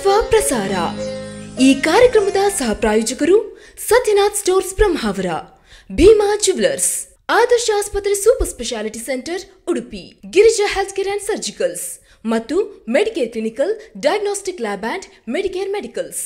ತತ್ವ ಪ್ರಸಾರ ಈ ಕಾರ್ಯಕ್ರಮದ ಸಹ ಪ್ರಾಯೋಜಕರು ಸತ್ಯನಾಥ್ ಸ್ಟೋರ್ಸ್ ಬ್ರಹ್ಮಾವರ ಭೀಮಾ ಜುವೆಲರ್ಸ್ ಆದರ್ಶ ಆಸ್ಪತ್ರೆ super speciality centre Udupi Girija health care and surgicals ಮತ್ತು Medicare clinical diagnostic lab and Medicare medicals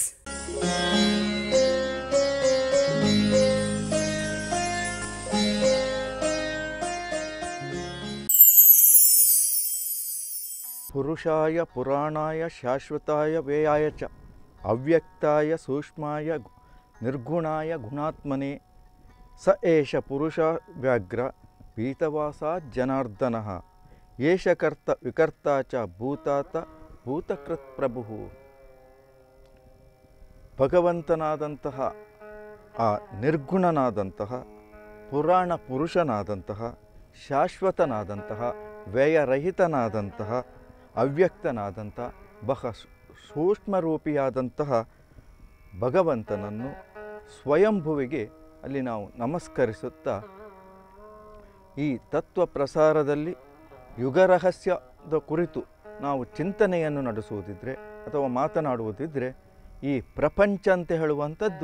ಪುರುಷಾಯ ಪುರಾಣಾಯ ಶಾಶ್ವತಾಯ ವೇಯಾಯ ಚ ಅವ್ಯಕ್ತಾಯ ಸೂಕ್ಷ್ಮಾಯ ಗು- ನಿರ್ಗುಣಾಯ ಗುಣಾತ್ಮನೆ ಸ ಏಷ ಪುರುಷ ವ್ಯಾಘ್ರ ಪೀತವಾಸ ಜನಾರ್ದನ ಏಷ ಕರ್ತ ವಿಕರ್ತ ಚ ಭೂತಾತ ಭೂತಕೃತ್ ಪ್ರಭು ಭಗವಂತನಾದಂತಹ ಆ ನಿರ್ಗುಣನಾದಂತಹ ಪುರಾಣ ಪುರುಷನಾದಂತಹ ಶಾಶ್ವತನಾದಂತಹ ವ್ಯಯರಹಿತನಾದಂತಹ ಅವ್ಯಕ್ತನಾದಂಥ ಬಹ ಸೂ- ಸೂಕ್ಷ್ಮರೂಪಿಯಾದಂತಹ ಭಗವಂತನನ್ನು ಸ್ವಯಂಭುವಿಗೆ ಅಲ್ಲಿ ನಾವು ನಮಸ್ಕರಿಸುತ್ತಾ ಈ ತತ್ವ ಪ್ರಸಾರದಲ್ಲಿ ಯುಗರಹಸ್ಯದ ಕುರಿತು ನಾವು ಚಿಂತನೆಯನ್ನು ನಡೆಸುವುದಿದ್ದರೆ ಅಥವಾ ಮಾತನಾಡುವುದಿದ್ದರೆ ಈ ಪ್ರಪಂಚ ಅಂತ ಹೇಳುವಂಥದ್ದು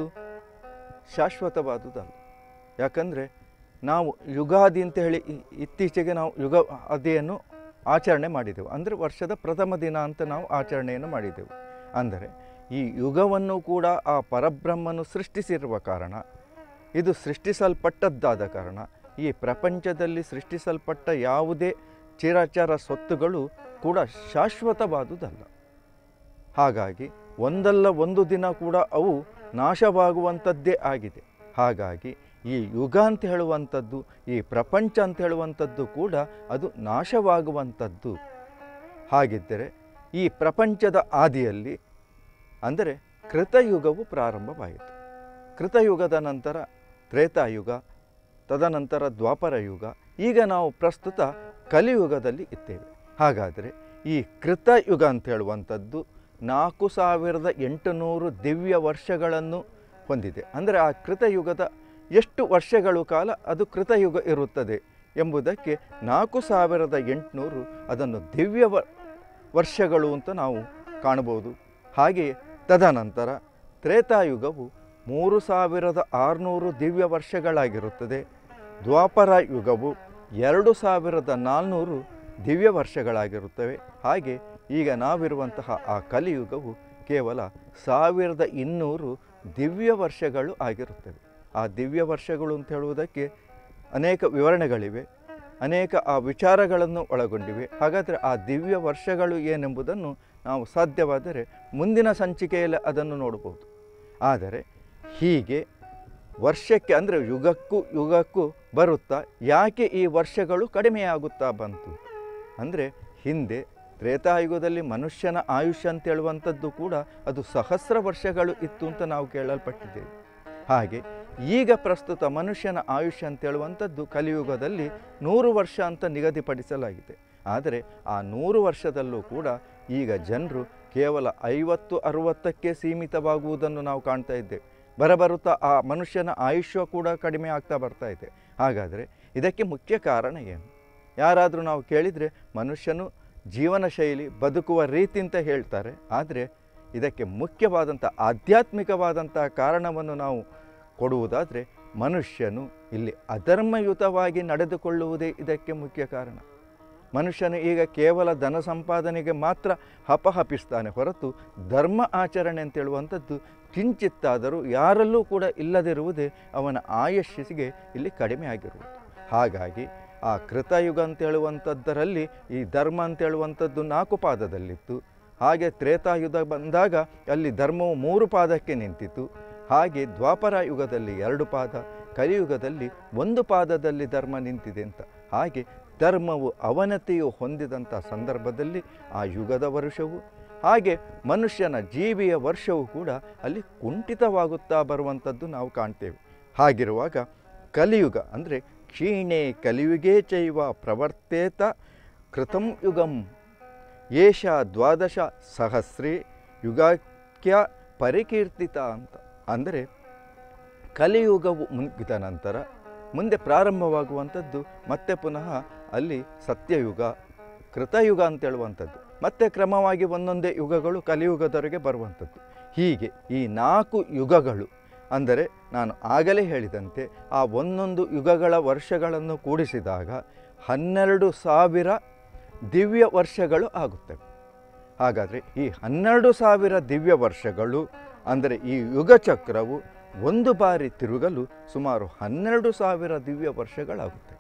ಶಾಶ್ವತವಾದುದಲ್ಲ ಯಾಕಂದರೆ ನಾವು ಯುಗಾದಿ ಅಂತ ಹೇಳಿ ಇ- ಇತ್ತೀಚೆಗೆ ನಾವು ಯುಗ ಆದಿಯನ್ನು ಆಚರಣೆ ಮಾಡಿದೆವು ಅಂದರೆ ವರ್ಷದ ಪ್ರಥಮ ದಿನ ಅಂತ ನಾವು ಆಚರಣೆಯನ್ನು ಮಾಡಿದೆವು ಅಂದರೆ ಈ ಯುಗವನ್ನು ಕೂಡ ಆ ಪರಬ್ರಹ್ಮನು ಸೃಷ್ಟಿಸಿರುವ ಕಾರಣ ಇದು ಸೃಷ್ಟಿಸಲ್ಪಟ್ಟದ್ದಾದ ಕಾರಣ ಈ ಪ್ರಪಂಚದಲ್ಲಿ ಸೃಷ್ಟಿಸಲ್ಪಟ್ಟ ಯಾವುದೇ ಚಿರಚರ ಸ್ವತ್ತುಗಳು ಕೂಡ ಶಾಶ್ವತವಾದುದಲ್ಲ ಹಾಗಾಗಿ ಒಂದಲ್ಲ ಒಂದು ದಿನ ಕೂಡ ಅವು ನಾಶವಾಗುವಂಥದ್ದೇ ಆಗಿದೆ ಹಾಗಾಗಿ ಈ ಯುಗ ಅಂತ ಹೇಳುವಂಥದ್ದು ಈ ಪ್ರಪಂಚ ಅಂತ ಹೇಳುವಂಥದ್ದು ಕೂಡ ಅದು ನಾಶವಾಗುವಂಥದ್ದು ಹಾಗಿದ್ದರೆ ಈ ಪ್ರಪಂಚದ ಆದಿಯಲ್ಲಿ ಅಂದರೆ ಕೃತಯುಗವು ಪ್ರಾರಂಭವಾಯಿತು ಕೃತಯುಗದ ನಂತರ ತ್ರೇತಾಯುಗ ತದನಂತರ ದ್ವಾಪರ ಯುಗ ಈಗ ನಾವು ಪ್ರಸ್ತುತ ಕಲಿಯುಗದಲ್ಲಿ ಇದ್ದೇವೆ ಹಾಗಾದರೆ ಈ ಕೃತಯುಗ ಅಂತ ಹೇಳುವಂಥದ್ದು ನಾಲ್ಕು ಸಾವಿರದ ಎಂಟುನೂರು ದಿವ್ಯ ವರ್ಷಗಳನ್ನು ಹೊಂದಿದೆ ಅಂದರೆ ಆ ಕೃತಯುಗದ ಎಷ್ಟು ವರ್ಷಗಳು ಕಾಲ ಅದು ಕೃತಯುಗ ಇರುತ್ತದೆ ಎಂಬುದಕ್ಕೆ ನಾಲ್ಕು ಸಾವಿರದ ಎಂಟುನೂರು ಅದನ್ನು ದಿವ್ಯ ವ- ವರ್ಷಗಳು ಅಂತ ನಾವು ಕಾಣಬಹುದು ಹಾಗೆಯೇ ತದನಂತರ ತ್ರೇತಾಯುಗವು ಮೂರು ಸಾವಿರದ ಆರುನೂರು ದಿವ್ಯ ವರ್ಷಗಳಾಗಿರುತ್ತದೆ ದ್ವಾಪರ ಯುಗವು ಎರಡು ಸಾವಿರದ ನಾಲ್ನೂರು ದಿವ್ಯ ವರ್ಷಗಳಾಗಿರುತ್ತವೆ ಹಾಗೆ ಈಗ ನಾವಿರುವಂತಹ ಆ ಕಲಿಯುಗವು ಕೇವಲ ಸಾವಿರದ ಇನ್ನೂರು ದಿವ್ಯ ವರ್ಷಗಳು ಆಗಿರುತ್ತವೆ ಆ ದಿವ್ಯ ವರ್ಷಗಳು ಅಂತ ಹೇಳುವುದಕ್ಕೆ ಅನೇಕ ವಿವರಣೆಗಳಿವೆ ಅನೇಕ ಆ ವಿಚಾರಗಳನ್ನು ಒಳಗೊಂಡಿವೆ ಹಾಗಾದರೆ ಆ ದಿವ್ಯ ವರ್ಷಗಳು ಏನೆಂಬುದನ್ನು ನಾವು ಸಾಧ್ಯವಾದರೆ ಮುಂದಿನ ಸಂಚಿಕೆಯಲ್ಲಿ ಅದನ್ನು ನೋಡಬಹುದು ಆದರೆ ಹೀಗೆ ವರ್ಷಕ್ಕೆ ಅಂದರೆ ಯುಗಕ್ಕೂ ಯುಗಕ್ಕೂ ಬರುತ್ತಾ ಯಾಕೆ ಈ ವರ್ಷಗಳು ಕಡಿಮೆಯಾಗುತ್ತಾ ಬಂತು ಅಂದರೆ ಹಿಂದೆ ತ್ರೇತಾಯುಗದಲ್ಲಿ ಮನುಷ್ಯನ ಆಯುಷ್ಯ ಅಂತ ಹೇಳುವಂಥದ್ದು ಕೂಡ ಅದು ಸಹಸ್ರ ವರ್ಷಗಳು ಇತ್ತು ಅಂತ ನಾವು ಕೇಳಲ್ಪಟ್ಟಿದ್ದೇವೆ ಹಾಗೆ ಈಗ ಪ್ರಸ್ತುತ ಮನುಷ್ಯನ ಆಯುಷ್ಯ ಅಂತ ಹೇಳುವಂಥದ್ದು ಕಲಿಯುಗದಲ್ಲಿ ನೂರು ವರ್ಷ ಅಂತ ನಿಗದಿಪಡಿಸಲಾಗಿದೆ ಆದರೆ ಆ ನೂರು ವರ್ಷದಲ್ಲೂ ಕೂಡ ಈಗ ಜನರು ಕೇವಲ ಐವತ್ತು ಅರುವತ್ತಕ್ಕೆ ಸೀಮಿತವಾಗುವುದನ್ನು ನಾವು ಕಾಣ್ತಾ ಇದ್ದೇವೆ ಬರಬರುತ್ತಾ ಆ ಮನುಷ್ಯನ ಆಯುಷ್ಯ ಕೂಡ ಕಡಿಮೆ ಆಗ್ತಾ ಬರ್ತಾ ಇದೆ ಹಾಗಾದರೆ ಇದಕ್ಕೆ ಮುಖ್ಯ ಕಾರಣ ಏನು ಯಾರಾದರೂ ನಾವು ಕೇಳಿದರೆ ಮನುಷ್ಯನು ಜೀವನ ಶೈಲಿ ಬದುಕುವ ರೀತಿ ಅಂತ ಹೇಳ್ತಾರೆ ಆದರೆ ಇದಕ್ಕೆ ಮುಖ್ಯವಾದಂಥ ಆಧ್ಯಾತ್ಮಿಕವಾದಂಥ ಕಾರಣವನ್ನು ನಾವು ಕೊಡುವುದಾದರೆ ಮನುಷ್ಯನು ಇಲ್ಲಿ ಅಧರ್ಮಯುತವಾಗಿ ನಡೆದುಕೊಳ್ಳುವುದೇ ಇದಕ್ಕೆ ಮುಖ್ಯ ಕಾರಣ ಮನುಷ್ಯನು ಈಗ ಕೇವಲ ಧನ ಸಂಪಾದನೆಗೆ ಮಾತ್ರ ಹಪಹಪಿಸ್ತಾನೆ ಹೊರತು ಧರ್ಮ ಆಚರಣೆ ಅಂತ ಹೇಳುವಂಥದ್ದು ಕಿಂಚಿತ್ತಾದರೂ ಯಾರಲ್ಲೂ ಕೂಡ ಇಲ್ಲದಿರುವುದೇ ಅವನ ಆಯಸ್ಸಿಗೆ ಇಲ್ಲಿ ಕಡಿಮೆ ಆಗಿರುವುದು ಹಾಗಾಗಿ ಆ ಕೃತಯುಗ ಅಂತ ಹೇಳುವಂಥದ್ದರಲ್ಲಿ ಈ ಧರ್ಮ ಅಂತ ಹೇಳುವಂಥದ್ದು ನಾಲ್ಕು ಪಾದದಲ್ಲಿತ್ತು ಹಾಗೆ ತ್ರೇತಾಯುಗ ಬಂದಾಗ ಅಲ್ಲಿ ಧರ್ಮವು ಮೂರು ಪಾದಕ್ಕೆ ನಿಂತಿತು ಹಾಗೆ ದ್ವಾಪರ ಯುಗದಲ್ಲಿ ಎರಡು ಪಾದ ಕಲಿಯುಗದಲ್ಲಿ ಒಂದು ಪಾದದಲ್ಲಿ ಧರ್ಮ ನಿಂತಿದೆ ಅಂತ ಹಾಗೆ ಧರ್ಮವು ಅವನತಿಯು ಹೊಂದಿದಂಥ ಸಂದರ್ಭದಲ್ಲಿ ಆ ಯುಗದ ವರ್ಷವು ಹಾಗೆ ಮನುಷ್ಯನ ಜೀವಿಯ ವರ್ಷವೂ ಕೂಡ ಅಲ್ಲಿ ಕುಂಠಿತವಾಗುತ್ತಾ ಬರುವಂಥದ್ದು ನಾವು ಕಾಣ್ತೇವೆ ಹಾಗಿರುವಾಗ ಕಲಿಯುಗ ಅಂದರೆ ಕ್ಷೀಣೆ ಕಲಿಯುಗೇ ಚೈವ ಪ್ರವರ್ತೇತ ಕೃತಂ ಯುಗಂ ಏಷ ದ್ವಾದಶ ಸಹಸ್ರೇ ಯುಗಾಖ್ಯ ಪರಿಕೀರ್ತಿತ ಅಂತ ಅಂದರೆ ಕಲಿಯುಗವು ಮುಗಿದ ನಂತರ ಮುಂದೆ ಪ್ರಾರಂಭವಾಗುವಂಥದ್ದು ಮತ್ತೆ ಪುನಃ ಅಲ್ಲಿ ಸತ್ಯಯುಗ ಕೃತಯುಗ ಅಂತ ಹೇಳುವಂಥದ್ದು ಮತ್ತೆ ಕ್ರಮವಾಗಿ ಒಂದೊಂದೇ ಯುಗಗಳು ಕಲಿಯುಗದವರೆಗೆ ಬರುವಂಥದ್ದು ಹೀಗೆ ಈ ನಾಲ್ಕು ಯುಗಗಳು ಅಂದರೆ ನಾನು ಆಗಲೇ ಹೇಳಿದಂತೆ ಆ ಒಂದೊಂದು ಯುಗಗಳ ವರ್ಷಗಳನ್ನು ಕೂಡಿಸಿದಾಗ ಹನ್ನೆರಡು ಸಾವಿರ ದಿವ್ಯ ವರ್ಷಗಳು ಆಗುತ್ತವೆ ಹಾಗಾದರೆ ಈ ಹನ್ನೆರಡು ಸಾವಿರ ದಿವ್ಯ ವರ್ಷಗಳು ಅಂದರೆ ಈ ಯುಗಚಕ್ರವು ಒಂದು ಬಾರಿ ತಿರುಗಲು ಸುಮಾರು ಹನ್ನೆರಡು ಸಾವಿರ ದಿವ್ಯ ವರ್ಷಗಳಾಗುತ್ತವೆ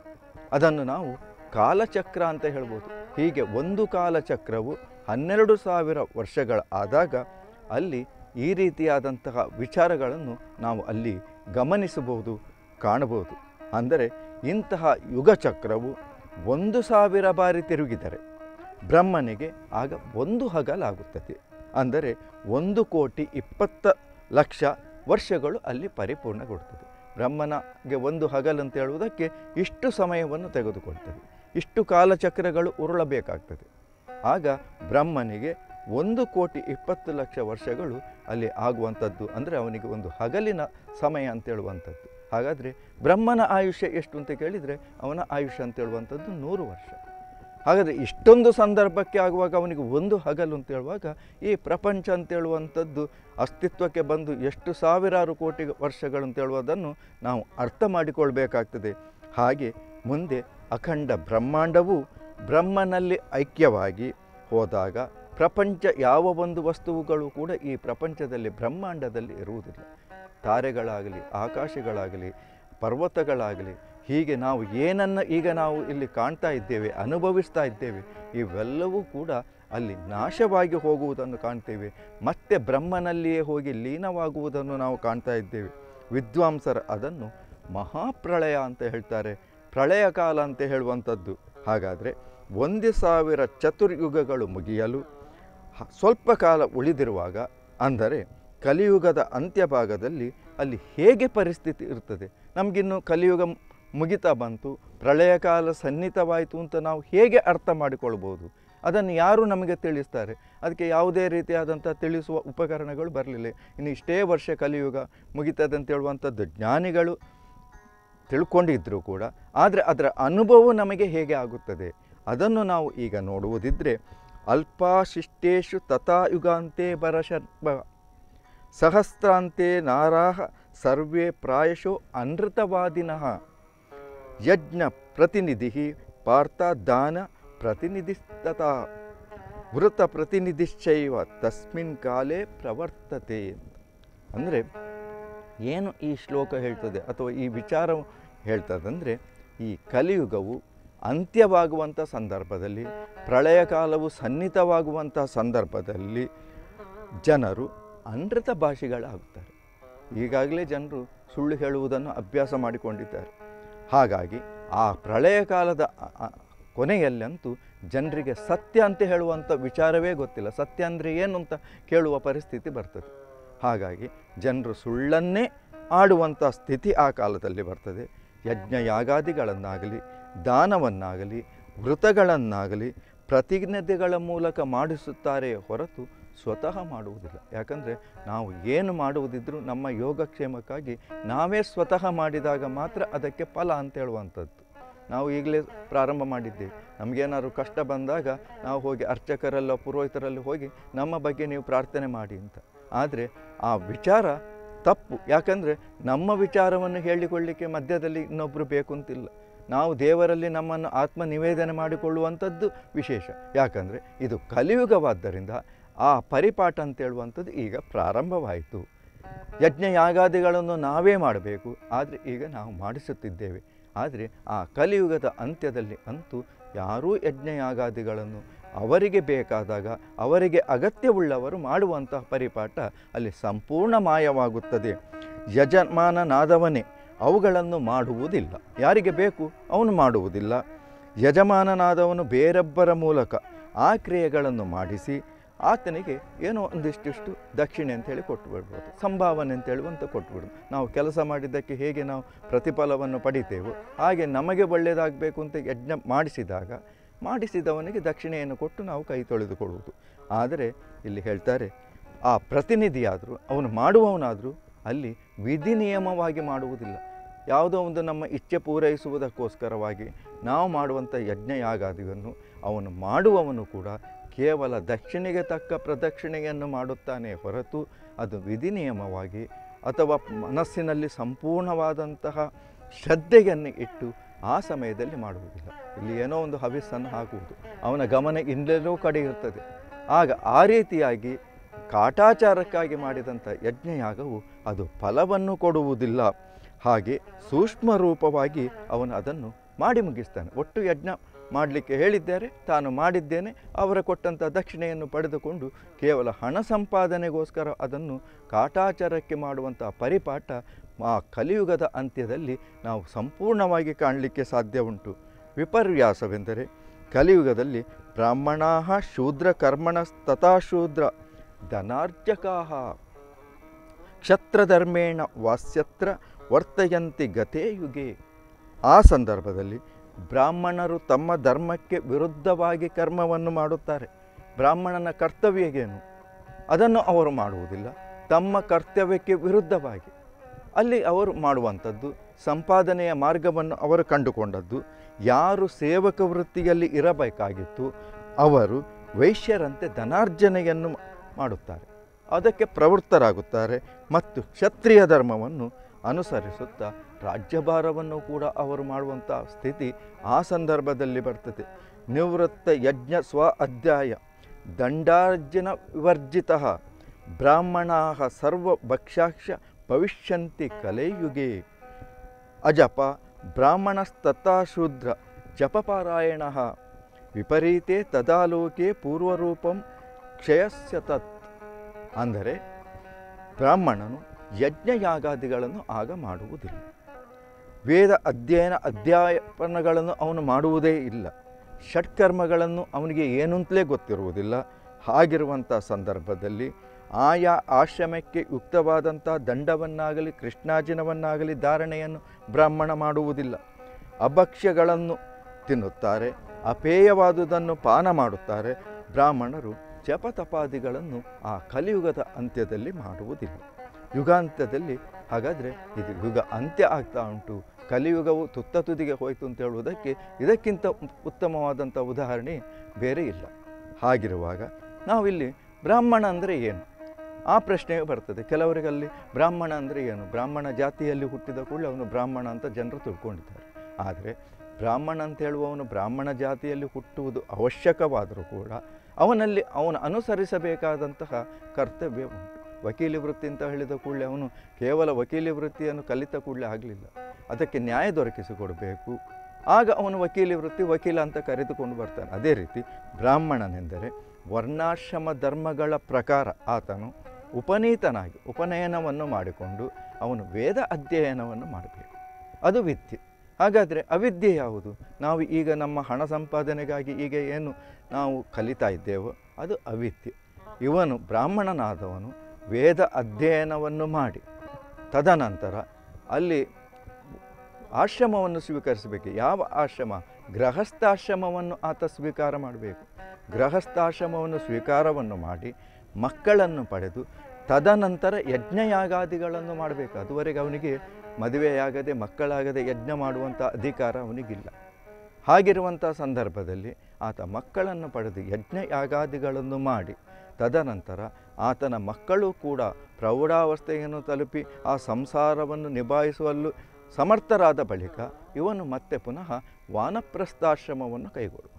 ಅದನ್ನು ನಾವು ಕಾಲಚಕ್ರ ಅಂತ ಹೇಳ್ಬೋದು ಹೀಗೆ ಒಂದು ಕಾಲಚಕ್ರವು ಹನ್ನೆರಡು ಸಾವಿರ ವರ್ಷಗಳ ಆದಾಗ ಅಲ್ಲಿ ಈ ರೀತಿಯಾದಂತಹ ವಿಚಾರಗಳನ್ನು ನಾವು ಅಲ್ಲಿ ಗಮನಿಸಬಹುದು ಕಾಣಬಹುದು ಅಂದರೆ ಇಂತಹ ಯುಗಚಕ್ರವು ಒಂದು ಸಾವಿರ ಬಾರಿ ತಿರುಗಿದರೆ ಬ್ರಹ್ಮನಿಗೆ ಆಗ ಒಂದು ಹಗಲಾಗುತ್ತದೆ ಅಂದರೆ ಒಂದು ಕೋಟಿ ಇಪ್ಪತ್ತ ಲಕ್ಷ ವರ್ಷಗಳು ಅಲ್ಲಿ ಪರಿಪೂರ್ಣಗೊಳ್ತದೆ ಬ್ರಹ್ಮನಿಗೆ ಒಂದು ಹಗಲು ಅಂತ ಹೇಳುವುದಕ್ಕೆ ಇಷ್ಟು ಸಮಯವನ್ನು ತೆಗೆದುಕೊಳ್ತದೆ ಇಷ್ಟು ಕಾಲಚಕ್ರಗಳು ಉರುಳಬೇಕಾಗ್ತದೆ ಆಗ ಬ್ರಹ್ಮನಿಗೆ ಒಂದು ಕೋಟಿ ಇಪ್ಪತ್ತು ಲಕ್ಷ ವರ್ಷಗಳು ಅಲ್ಲಿ ಆಗುವಂಥದ್ದು ಅಂದರೆ ಅವನಿಗೆ ಒಂದು ಹಗಲಿನ ಸಮಯ ಅಂತ ಹೇಳುವಂಥದ್ದು ಹಾಗಾದರೆ ಬ್ರಹ್ಮನ ಆಯುಷ್ಯ ಎಷ್ಟು ಅಂತ ಕೇಳಿದರೆ ಅವನ ಆಯುಷ್ಯ ಅಂತ ಹೇಳುವಂಥದ್ದು ನೂರು ವರ್ಷ ಹಾಗಾದರೆ ಇಷ್ಟೊಂದು ಸಂದರ್ಭಕ್ಕೆ ಆಗುವಾಗ ಅವನಿಗೆ ಒಂದು ಹಗಲು ಅಂತ ಹೇಳುವಾಗ ಈ ಪ್ರಪಂಚ ಅಂತ ಹೇಳುವಂಥದ್ದು ಅಸ್ತಿತ್ವಕ್ಕೆ ಬಂದು ಎಷ್ಟು ಸಾವಿರಾರು ಕೋಟಿ ವರ್ಷಗಳು ಅಂತ ಹೇಳುವುದನ್ನು ನಾವು ಅರ್ಥ ಮಾಡಿಕೊಳ್ಬೇಕಾಗ್ತದೆ ಹಾಗೆ ಮುಂದೆ ಅಖಂಡ ಬ್ರಹ್ಮಾಂಡವು ಬ್ರಹ್ಮನಲ್ಲಿ ಐಕ್ಯವಾಗಿ ಹೋದಾಗ ಪ್ರಪಂಚ ಯಾವ ಒಂದು ವಸ್ತುವುಗಳು ಕೂಡ ಈ ಪ್ರಪಂಚದಲ್ಲಿ ಬ್ರಹ್ಮಾಂಡದಲ್ಲಿ ಇರುವುದಿಲ್ಲ ತಾರೆಗಳಾಗಲಿ ಆಕಾಶಗಳಾಗಲಿ ಪರ್ವತಗಳಾಗಲಿ ಹೀಗೆ ನಾವು ಏನನ್ನು ಈಗ ನಾವು ಇಲ್ಲಿ ಕಾಣ್ತಾ ಇದ್ದೇವೆ ಅನುಭವಿಸ್ತಾ ಇದ್ದೇವೆ ಇವೆಲ್ಲವೂ ಕೂಡ ಅಲ್ಲಿ ನಾಶವಾಗಿ ಹೋಗುವುದನ್ನು ಕಾಣ್ತೇವೆ ಮತ್ತೆ ಬ್ರಹ್ಮನಲ್ಲಿಯೇ ಹೋಗಿ ಲೀನವಾಗುವುದನ್ನು ನಾವು ಕಾಣ್ತಾ ಇದ್ದೇವೆ ವಿದ್ವಾಂಸರು ಅದನ್ನು ಮಹಾಪ್ರಳಯ ಅಂತ ಹೇಳ್ತಾರೆ ಪ್ರಳಯ ಕಾಲ ಅಂತ ಹೇಳುವಂಥದ್ದು ಹಾಗಾದರೆ ಒಂದು ಸಾವಿರ ಚತುರ್ಯುಗಗಳು ಮುಗಿಯಲು ಹ- ಸ್ವಲ್ಪ ಕಾಲ ಉಳಿದಿರುವಾಗ ಅಂದರೆ ಕಲಿಯುಗದ ಅಂತ್ಯಭಾಗದಲ್ಲಿ ಅಲ್ಲಿ ಹೇಗೆ ಪರಿಸ್ಥಿತಿ ಇರ್ತದೆ ನಮಗಿನ್ನು ಕಲಿಯುಗ ಮ್- ಮುಗಿತಾ ಬಂತು ಪ್ರಳಯ ಕಾಲ ಸನ್ನಿಹಿತವಾಯಿತು ಅಂತ ನಾವು ಹೇಗೆ ಅರ್ಥ ಮಾಡಿಕೊಳ್ಬೋದು ಅದನ್ನು ಯಾರು ನಮಗೆ ತಿಳಿಸ್ತಾರೆ ಅದಕ್ಕೆ ಯಾವುದೇ ರೀತಿಯಾದಂಥ ತಿಳಿಸುವ ಉಪಕರಣಗಳು ಬರಲಿಲ್ಲ ಇನ್ನು ಇಷ್ಟೇ ವರ್ಷ ಕಲಿಯುಗ ಮುಗಿತದೆ ಅಂತ ಹೇಳುವಂಥದ್ದು ಜ್ಞಾನಿಗಳು ತಿಳ್ಕೊಂಡಿದ್ದರೂ ಕೂಡ ಆದರೆ ಅದರ ಅನುಭವ ನಮಗೆ ಹೇಗೆ ಆಗುತ್ತದೆ ಅದನ್ನು ನಾವು ಈಗ ನೋಡುವುದಿದ್ದರೆ ಅಲ್ಪಾಶಿಷ್ಟೇಶು ತಥಾ ಯುಗಾಂತೆ ಬರಶರ್ಪ ಸಹಸ್ರಾಂತೆ ನಾರಾಹ ಸರ್ವೇ ಪ್ರಾಯಶೋ ಅನೃತವಾದಿನಃ ಯಜ್ಞ ಪ್ರತಿನಿಧಿ ಪಾರ್ಥ ದಾನ ಪ್ರತಿನಿಧಿಸ್ತತಾ ವೃತ ಪ್ರತಿನಿಧಿಶ್ಚೈವ ತಸ್ಮಿನ್ ಕಾಲೇ ಪ್ರವರ್ತತೆ ಅಂತ ಅಂದರೆ ಏನು ಈ ಶ್ಲೋಕ ಹೇಳ್ತದೆ ಅಥವಾ ಈ ವಿಚಾರ ಹೇಳ್ತದಂದರೆ ಈ ಕಲಿಯುಗವು ಅಂತ್ಯವಾಗುವಂಥ ಸಂದರ್ಭದಲ್ಲಿ ಪ್ರಳಯ ಕಾಲವು ಸನ್ನಿಹಿತವಾಗುವಂಥ ಸಂದರ್ಭದಲ್ಲಿ ಜನರು ಅನೃತ ಭಾಷಿಗಳಾಗುತ್ತಾರೆ ಈಗಾಗಲೇ ಜನರು ಸುಳ್ಳು ಹೇಳುವುದನ್ನು ಅಭ್ಯಾಸ ಮಾಡಿಕೊಂಡಿದ್ದಾರೆ ಹಾಗಾಗಿ ಆ ಪ್ರಳಯ ಕಾಲದ ಅ- ಅ- ಕೊನೆಯಲ್ಲಂತೂ ಜನರಿಗೆ ಸತ್ಯ ಅಂತ ಹೇಳುವಂಥ ವಿಚಾರವೇ ಗೊತ್ತಿಲ್ಲ ಸತ್ಯ ಅಂದರೆ ಏನು ಅಂತ ಕೇಳುವ ಪರಿಸ್ಥಿತಿ ಬರ್ತದೆ ಹಾಗಾಗಿ ಜನರು ಸುಳ್ಳನ್ನೇ ಆಡುವಂಥ ಸ್ಥಿತಿ ಆ ಕಾಲದಲ್ಲಿ ಬರ್ತದೆ ಯಜ್ಞ ಯಾಗಾದಿಗಳನ್ನಾಗಲಿ ದಾನವನ್ನಾಗಲಿ ವೃತಗಳನ್ನಾಗಲಿ ಪ್ರತಿಜ್ಞತೆಗಳ ಮೂಲಕ ಮಾಡಿಸುತ್ತಾರೆ ಹೊರತು ಸ್ವತಃ ಮಾಡುವುದಿಲ್ಲ ಯಾಕಂದರೆ ನಾವು ಏನು ಮಾಡುವುದಿದ್ರೂ ನಮ್ಮ ಯೋಗಕ್ಷೇಮಕ್ಕಾಗಿ ನಾವೇ ಸ್ವತಃ ಮಾಡಿದಾಗ ಮಾತ್ರ ಅದಕ್ಕೆ ಫಲ ಅಂತ ಹೇಳುವಂಥದ್ದು ನಾವು ಈಗಲೇ ಪ್ರಾರಂಭ ಮಾಡಿದ್ದೇವೆ ನಮಗೇನಾದ್ರು ಕಷ್ಟ ಬಂದಾಗ ನಾವು ಹೋಗಿ ಅರ್ಚಕರಲ್ಲ ಪುರೋಹಿತರಲ್ಲಿ ಹೋಗಿ ನಮ್ಮ ಬಗ್ಗೆ ನೀವು ಪ್ರಾರ್ಥನೆ ಮಾಡಿ ಅಂತ ಆದರೆ ಆ ವಿಚಾರ ತಪ್ಪು ಯಾಕಂದರೆ ನಮ್ಮ ವಿಚಾರವನ್ನು ಹೇಳಿಕೊಳ್ಳಿಕ್ಕೆ ಮಧ್ಯದಲ್ಲಿ ಇನ್ನೊಬ್ಬರು ಬೇಕು ಅಂತಿಲ್ಲ ನಾವು ದೇವರಲ್ಲಿ ನಮ್ಮನ್ನು ಆತ್ಮ ನಿವೇದನೆ ಮಾಡಿಕೊಳ್ಳುವಂಥದ್ದು ವಿಶೇಷ ಯಾಕಂದರೆ ಇದು ಕಲಿಯುಗವಾದ್ದರಿಂದ ಆ ಪರಿಪಾಠ ಅಂತ ಹೇಳುವಂಥದ್ದು ಈಗ ಪ್ರಾರಂಭವಾಯಿತು ಯಜ್ಞ ಯಾಗಾದಿಗಳನ್ನು ನಾವೇ ಮಾಡಬೇಕು ಆದರೆ ಈಗ ನಾವು ಮಾಡಿಸುತ್ತಿದ್ದೇವೆ ಆದರೆ ಆ ಕಲಿಯುಗದ ಅಂತ್ಯದಲ್ಲಿ ಅಂತೂ ಯಾರೂ ಯಜ್ಞ ಯಾಗಾದಿಗಳನ್ನು ಅವರಿಗೆ ಬೇಕಾದಾಗ ಅವರಿಗೆ ಅಗತ್ಯವುಳ್ಳವರು ಮಾಡುವಂತಹ ಪರಿಪಾಠ ಅಲ್ಲಿ ಸಂಪೂರ್ಣ ಮಾಯವಾಗುತ್ತದೆ ಯಜಮಾನನಾದವನೇ ಅವುಗಳನ್ನು ಮಾಡುವುದಿಲ್ಲ ಯಾರಿಗೆ ಬೇಕು ಅವನು ಮಾಡುವುದಿಲ್ಲ ಯಜಮಾನನಾದವನು ಬೇರೊಬ್ಬರ ಮೂಲಕ ಆ ಕ್ರಿಯೆಗಳನ್ನು ಮಾಡಿಸಿ ಆತನಿಗೆ ಏನೋ ಒಂದಿಷ್ಟಿಷ್ಟು ದಕ್ಷಿಣೆ ಅಂತೇಳಿ ಕೊಟ್ಟು ಬಿಡ್ಬೋದು ಸಂಭಾವನೆ ಅಂತ ಹೇಳುವಂತ ಕೊಟ್ಬಿಡೋದು ನಾವು ಕೆಲಸ ಮಾಡಿದ್ದಕ್ಕೆ ಹೇಗೆ ನಾವು ಪ್ರತಿಫಲವನ್ನು ಪಡಿತೇವೋ ಹಾಗೆ ನಮಗೆ ಒಳ್ಳೆಯದಾಗಬೇಕು ಅಂತ ಯಜ್ಞ ಮಾಡಿಸಿದಾಗ ಮಾಡಿಸಿದವನಿಗೆ ದಕ್ಷಿಣೆಯನ್ನು ಕೊಟ್ಟು ನಾವು ಕೈ ತೊಳೆದುಕೊಳ್ಳುವುದು ಆದರೆ ಇಲ್ಲಿ ಹೇಳ್ತಾರೆ ಆ ಪ್ರತಿನಿಧಿಯಾದರೂ ಅವನು ಮಾಡುವವನಾದರೂ ಅಲ್ಲಿ ವಿಧಿ ನಿಯಮವಾಗಿ ಮಾಡುವುದಿಲ್ಲ ಯಾವುದೋ ಒಂದು ನಮ್ಮ ಇಚ್ಛೆ ಪೂರೈಸುವುದಕ್ಕೋಸ್ಕರವಾಗಿ ನಾವು ಮಾಡುವಂಥ ಯಜ್ಞ ಯಾಗಾದಿಯನ್ನು ಅವನು ಮಾಡುವವನು ಕೂಡ ಕೇವಲ ದಕ್ಷಿಣೆಗೆ ತಕ್ಕ ಪ್ರದಕ್ಷಿಣೆಯನ್ನು ಮಾಡುತ್ತಾನೆ ಹೊರತು ಅದು ವಿಧಿ ನಿಯಮವಾಗಿ ಅಥವಾ ಮನಸ್ಸಿನಲ್ಲಿ ಸಂಪೂರ್ಣವಾದಂತಹ ಶ್ರದ್ಧೆಯನ್ನು ಇಟ್ಟು ಆ ಸಮಯದಲ್ಲಿ ಮಾಡುವುದಿಲ್ಲ ಇಲ್ಲಿ ಏನೋ ಒಂದು ಹವಿಸ್ಸನ್ನು ಹಾಕುವುದು ಅವನ ಗಮನ ಇನ್ನೆಲ್ಲೋ ಕಡೆ ಇರ್ತದೆ ಆಗ ಆ ರೀತಿಯಾಗಿ ಕಾಟಾಚಾರಕ್ಕಾಗಿ ಮಾಡಿದಂಥ ಯಜ್ಞಯಾಗವು ಅದು ಫಲವನ್ನು ಕೊಡುವುದಿಲ್ಲ ಹಾಗೆ ಸೂಕ್ಷ್ಮ ರೂಪವಾಗಿ ಅವನು ಅದನ್ನು ಮಾಡಿ ಮುಗಿಸ್ತಾನೆ ಒಟ್ಟು ಯಜ್ಞ ಮಾಡಲಿಕ್ಕೆ ಹೇಳಿದ್ದಾರೆ ತಾನು ಮಾಡಿದ್ದೇನೆ ಅವರ ಕೊಟ್ಟಂಥ ದಕ್ಷಿಣೆಯನ್ನು ಪಡೆದುಕೊಂಡು ಕೇವಲ ಹಣ ಸಂಪಾದನೆಗೋಸ್ಕರ ಅದನ್ನು ಕಾಟಾಚಾರಕ್ಕೆ ಮಾಡುವಂಥ ಪರಿಪಾಠ ಆ ಕಲಿಯುಗದ ಅಂತ್ಯದಲ್ಲಿ ನಾವು ಸಂಪೂರ್ಣವಾಗಿ ಕಾಣಲಿಕ್ಕೆ ಸಾಧ್ಯ ಉಂಟು ವಿಪರ್ಯಾಸವೆಂದರೆ ಕಲಿಯುಗದಲ್ಲಿ ಬ್ರಾಹ್ಮಣಾ ಶೂದ್ರ ಕರ್ಮಣ ತಥಾ ಶೂದ್ರ ಧನಾರ್ಜಕಾಹ ಕ್ಷತ್ರಧರ್ಮೇಣ ವಾಸ್ಯತ್ರ ವರ್ತಯಂತಿ ಗತೇ ಯುಗೆ ಆ ಸಂದರ್ಭದಲ್ಲಿ ಬ್ರಾಹ್ಮಣರು ತಮ್ಮ ಧರ್ಮಕ್ಕೆ ವಿರುದ್ಧವಾಗಿ ಕರ್ಮವನ್ನು ಮಾಡುತ್ತಾರೆ ಬ್ರಾಹ್ಮಣನ ಕರ್ತವ್ಯ ಏನು ಅದನ್ನು ಅವರು ಮಾಡುವುದಿಲ್ಲ ತಮ್ಮ ಕರ್ತವ್ಯಕ್ಕೆ ವಿರುದ್ಧವಾಗಿ ಅಲ್ಲಿ ಅವರು ಮಾಡುವಂಥದ್ದು ಸಂಪಾದನೆಯ ಮಾರ್ಗವನ್ನು ಅವರು ಕಂಡುಕೊಂಡದ್ದು ಯಾರು ಸೇವಕ ವೃತ್ತಿಯಲ್ಲಿ ಇರಬೇಕಾಗಿತ್ತು ಅವರು ವೈಶ್ಯರಂತೆ ಧನಾರ್ಜನೆಯನ್ನು ಮಾಡುತ್ತಾರೆ ಅದಕ್ಕೆ ಪ್ರವೃತ್ತರಾಗುತ್ತಾರೆ ಮತ್ತು ಕ್ಷತ್ರಿಯ ಧರ್ಮವನ್ನು ಅನುಸರಿಸುತ್ತಾ ರಾಜ್ಯಭಾರವನ್ನು ಕೂಡ ಅವರು ಮಾಡುವಂಥ ಸ್ಥಿತಿ ಆ ಸಂದರ್ಭದಲ್ಲಿ ಬರ್ತದೆ ನಿವೃತ್ತ ಯಜ್ಞ ಸ್ವ ಅಧ್ಯಾಯ ದಂಡಾರ್ಜನ ವಿವರ್ಜಿತ ಬ್ರಾಹ್ಮಣಾ ಸರ್ವ ಭಕ್ಷ್ಯಾಕ್ಷ ಭವಿಷ್ಯಂತಿ ಕಲೆಯುಗೆ ಅಜಪ ಬ್ರಾಹ್ಮಣಸ್ತಥಾ ಶೂದ್ರ ಜಪಪಾರಾಯಣ ವಿಪರೀತೆ ತದಾಲೋಕೆ ಪೂರ್ವರೂಪಂ ಕ್ಷಯಸ್ಯ ತತ್ ಅಂದರೆ ಬ್ರಾಹ್ಮಣನು ಯಜ್ಞಯಾಗಾದಿಗಳನ್ನು ಆಗ ಮಾಡುವುದಿಲ್ಲ ವೇದ ಅಧ್ಯಯನ ಅಧ್ಯಾಪನಗಳನ್ನು ಅವನು ಮಾಡುವುದೇ ಇಲ್ಲ ಷಟ್ಕರ್ಮಗಳನ್ನು ಅವನಿಗೆ ಏನಂತಲೇ ಗೊತ್ತಿರುವುದಿಲ್ಲ ಹಾಗಿರುವಂಥ ಸಂದರ್ಭದಲ್ಲಿ ಆಯಾ ಆಶ್ರಮಕ್ಕೆ ಯುಕ್ತವಾದಂಥ ದಂಡವನ್ನಾಗಲಿ ಕೃಷ್ಣಾಜಿನವನ್ನಾಗಲಿ ಧಾರಣೆಯನ್ನು ಬ್ರಾಹ್ಮಣ ಮಾಡುವುದಿಲ್ಲ ಅಭಕ್ಷ್ಯಗಳನ್ನು ತಿನ್ನುತ್ತಾರೆ ಅಪೇಯವಾದುದನ್ನು ಪಾನ ಮಾಡುತ್ತಾರೆ ಬ್ರಾಹ್ಮಣರು ಜಪತಪಾದಿಗಳನ್ನು ಆ ಕಲಿಯುಗದ ಅಂತ್ಯದಲ್ಲಿ ಮಾಡುವುದಿಲ್ಲ ಯುಗಾಂತ್ಯದಲ್ಲಿ ಹಾಗಾದರೆ ಇದು ಯುಗ ಅಂತ್ಯ ಆಗ್ತಾ ಉಂಟು ಕಲಿಯುಗವು ತುತ್ತ ತುದಿಗೆ ಹೋಯಿತು ಅಂತ ಹೇಳುವುದಕ್ಕೆ ಇದಕ್ಕಿಂತ ಉತ್ತಮವಾದಂಥ ಉದಾಹರಣೆ ಬೇರೆ ಇಲ್ಲ ಹಾಗಿರುವಾಗ ನಾವಿಲ್ಲಿ ಬ್ರಾಹ್ಮಣ ಅಂದರೆ ಏನು ಆ ಪ್ರಶ್ನೆಯು ಬರ್ತದೆ ಕೆಲವರಿಗಲ್ಲಿ ಬ್ರಾಹ್ಮಣ ಅಂದರೆ ಏನು ಬ್ರಾಹ್ಮಣ ಜಾತಿಯಲ್ಲಿ ಹುಟ್ಟಿದ ಕೂಡಲೇ ಅವನು ಬ್ರಾಹ್ಮಣ ಅಂತ ಜನರು ತಿಳ್ಕೊಂಡಿದ್ದಾರೆ ಆದರೆ ಬ್ರಾಹ್ಮಣ ಅಂತ ಹೇಳುವವನು ಬ್ರಾಹ್ಮಣ ಜಾತಿಯಲ್ಲಿ ಹುಟ್ಟುವುದು ಅವಶ್ಯಕವಾದರೂ ಕೂಡ ಅವನಲ್ಲಿ ಅವನು ಅನುಸರಿಸಬೇಕಾದಂತಹ ಕರ್ತವ್ಯ ಉಂಟು ವಕೀಲಿ ವೃತ್ತಿ ಅಂತ ಹೇಳಿದ ಕೂಡಲೇ ಅವನು ಕೇವಲ ವಕೀಲಿ ವೃತ್ತಿಯನ್ನು ಕಲಿತ ಕೂಡಲೇ ಆಗಲಿಲ್ಲ ಅದಕ್ಕೆ ನ್ಯಾಯ ದೊರಕಿಸಿಕೊಡಬೇಕು ಆಗ ಅವನು ವಕೀಲಿ ವೃತ್ತಿ ವಕೀಲ ಅಂತ ಕರೆದುಕೊಂಡು ಬರ್ತಾನೆ ಅದೇ ರೀತಿ ಬ್ರಾಹ್ಮಣನೆಂದರೆ ವರ್ಣಾಶ್ರಮ ಧರ್ಮಗಳ ಪ್ರಕಾರ ಆತನು ಉಪನೀತನಾಗಿ ಉಪನಯನವನ್ನು ಮಾಡಿಕೊಂಡು ಅವನು ವೇದ ಅಧ್ಯಯನವನ್ನು ಮಾಡಬೇಕು ಅದು ವಿದ್ಯೆ ಹಾಗಾದರೆ ಅವಿದ್ಯೆ ಯಾವುದು ನಾವು ಈಗ ನಮ್ಮ ಹಣ ಸಂಪಾದನೆಗಾಗಿ ಈಗ ಏನು ನಾವು ಕಲಿತಾ ಇದ್ದೇವೋ ಅದು ಅವಿದ್ಯೆ ಇವನು ಬ್ರಾಹ್ಮಣನಾದವನು ವೇದ ಅಧ್ಯಯನವನ್ನು ಮಾಡಿ ತದನಂತರ ಅಲ್ಲಿ ಆಶ್ರಮವನ್ನು ಸ್ವೀಕರಿಸಬೇಕು ಯಾವ ಆಶ್ರಮ ಗೃಹಸ್ಥಾಶ್ರಮವನ್ನು ಆತ ಸ್ವೀಕಾರ ಮಾಡಬೇಕು ಗೃಹಸ್ಥಾಶ್ರಮವನ್ನು ಸ್ವೀಕಾರವನ್ನು ಮಾಡಿ ಮಕ್ಕಳನ್ನು ಪಡೆದು ತದನಂತರ ಯಜ್ಞಯಾಗಾದಿಗಳನ್ನು ಮಾಡಬೇಕು ಅದುವರೆಗೆ ಅವನಿಗೆ ಮದುವೆಯಾಗದೆ ಮಕ್ಕಳಾಗದೆ ಯಜ್ಞ ಮಾಡುವಂಥ ಅಧಿಕಾರ ಅವನಿಗಿಲ್ಲ ಹಾಗಿರುವಂಥ ಸಂದರ್ಭದಲ್ಲಿ ಆತ ಮಕ್ಕಳನ್ನು ಪಡೆದು ಯಜ್ಞ ಯಾಗಾದಿಗಳನ್ನು ಮಾಡಿ ತದನಂತರ ಆತನ ಮಕ್ಕಳು ಕೂಡ ಪ್ರೌಢಾವಸ್ಥೆಯನ್ನು ತಲುಪಿ ಆ ಸಂಸಾರವನ್ನು ನಿಭಾಯಿಸುವಲ್ಲೂ ಸಮರ್ಥರಾದ ಬಳಿಕ ಇವನು ಮತ್ತೆ ಪುನಃ ವಾನಪ್ರಸ್ಥಾಶ್ರಮವನ್ನು ಕೈಗೊಳ್ಳುವ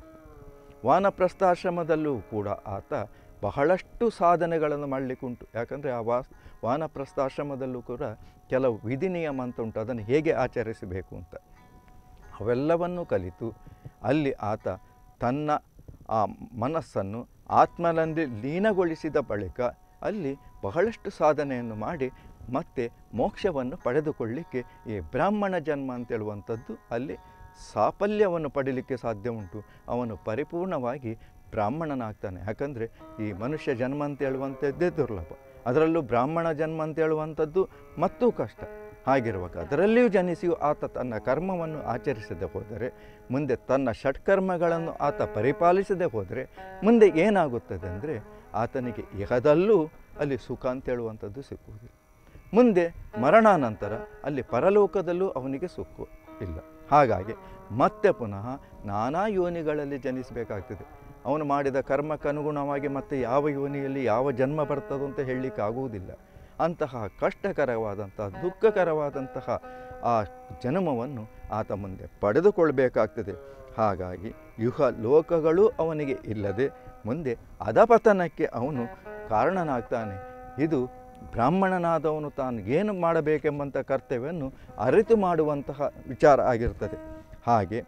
ವಾನಪ್ರಸ್ಥಾಶ್ರಮದಲ್ಲೂ ಕೂಡ ಆತ ಬಹಳಷ್ಟು ಸಾಧನೆಗಳನ್ನು ಮಾಡಲಿಕ್ಕುಂಟು ಯಾಕಂದರೆ ಆ ವಾಸ್ ವಾನಪ್ರಸ್ಥಾಶ್ರಮದಲ್ಲೂ ಕೂಡ ಕೆಲವು ವಿಧಿ ನಿಯಮ ಅಂತ ಉಂಟು ಅದನ್ನು ಹೇಗೆ ಆಚರಿಸಬೇಕು ಅಂತ ಅವೆಲ್ಲವನ್ನು ಕಲಿತು ಅಲ್ಲಿ ಆತ ತನ್ನ ಆ ಮನಸ್ಸನ್ನು ಆತ್ಮನಲ್ಲಿ ಲೀನಗೊಳಿಸಿದ ಬಳಿಕ ಅಲ್ಲಿ ಬಹಳಷ್ಟು ಸಾಧನೆಯನ್ನು ಮಾಡಿ ಮತ್ತೆ ಮೋಕ್ಷವನ್ನು ಪಡೆದುಕೊಳ್ಳಿಕ್ಕೆ ಈ ಬ್ರಾಹ್ಮಣ ಜನ್ಮ ಅಂತೇಳುವಂಥದ್ದು ಅಲ್ಲಿ ಸಾಫಲ್ಯವನ್ನು ಪಡೀಲಿಕ್ಕೆ ಸಾಧ್ಯ ಉಂಟು ಅವನು ಪರಿಪೂರ್ಣವಾಗಿ ಬ್ರಾಹ್ಮಣನಾಗ್ತಾನೆ ಯಾಕಂದರೆ ಈ ಮನುಷ್ಯ ಜನ್ಮ ಅಂತ ಹೇಳುವಂಥದ್ದೇ ದುರ್ಲಭ ಅದರಲ್ಲೂ ಬ್ರಾಹ್ಮಣ ಜನ್ಮ ಅಂತ ಹೇಳುವಂಥದ್ದು ಮತ್ತೂ ಕಷ್ಟ ಹಾಗಿರುವಾಗ ಅದರಲ್ಲಿಯೂ ಜನಿಸಿಯೂ ಆತ ತನ್ನ ಕರ್ಮವನ್ನು ಆಚರಿಸದೆ ಹೋದರೆ ಮುಂದೆ ತನ್ನ ಷಟ್ಕರ್ಮಗಳನ್ನು ಆತ ಪರಿಪಾಲಿಸದೆ ಹೋದರೆ ಮುಂದೆ ಏನಾಗುತ್ತದೆ ಅಂದರೆ ಆತನಿಗೆ ಇಹದಲ್ಲೂ ಅಲ್ಲಿ ಸುಖ ಅಂತ ಹೇಳುವಂಥದ್ದು ಸಿಕ್ಕುವುದಿಲ್ಲ ಮುಂದೆ ಮರಣಾನಂತರ ಅಲ್ಲಿ ಪರಲೋಕದಲ್ಲೂ ಅವನಿಗೆ ಸುಖ ಇಲ್ಲ ಹಾಗಾಗಿ ಮತ್ತೆ ಪುನಃ ನಾನಾ ಯೋನಿಗಳಲ್ಲಿ ಜನಿಸಬೇಕಾಗ್ತದೆ ಅವನು ಮಾಡಿದ ಕರ್ಮಕ್ಕನುಗುಣವಾಗಿ ಮತ್ತೆ ಯಾವ ಯೋನಿಯಲ್ಲಿ ಯಾವ ಜನ್ಮ ಬರ್ತದೋ ಅಂತ ಹೇಳಲಿಕ್ಕೆ ಆಗುವುದಿಲ್ಲ ಅಂತಹ ಕಷ್ಟಕರವಾದಂತಹ ದುಃಖಕರವಾದಂತಹ ಆ ಜನ್ಮವನ್ನು ಆತ ಮುಂದೆ ಪಡೆದುಕೊಳ್ಬೇಕಾಗ್ತದೆ ಹಾಗಾಗಿ ಯುಹ ಲೋಕಗಳು ಅವನಿಗೆ ಇಲ್ಲದೆ ಮುಂದೆ ಅಧಪತನಕ್ಕೆ ಅವನು ಕಾರಣನಾಗ್ತಾನೆ ಇದು ಬ್ರಾಹ್ಮಣನಾದವನು ತಾನು ಏನು ಮಾಡಬೇಕೆಂಬಂಥ ಕರ್ತವ್ಯವನ್ನು ಅರಿತು ಮಾಡುವಂತಹ ವಿಚಾರ ಆಗಿರ್ತದೆ ಹಾಗೆ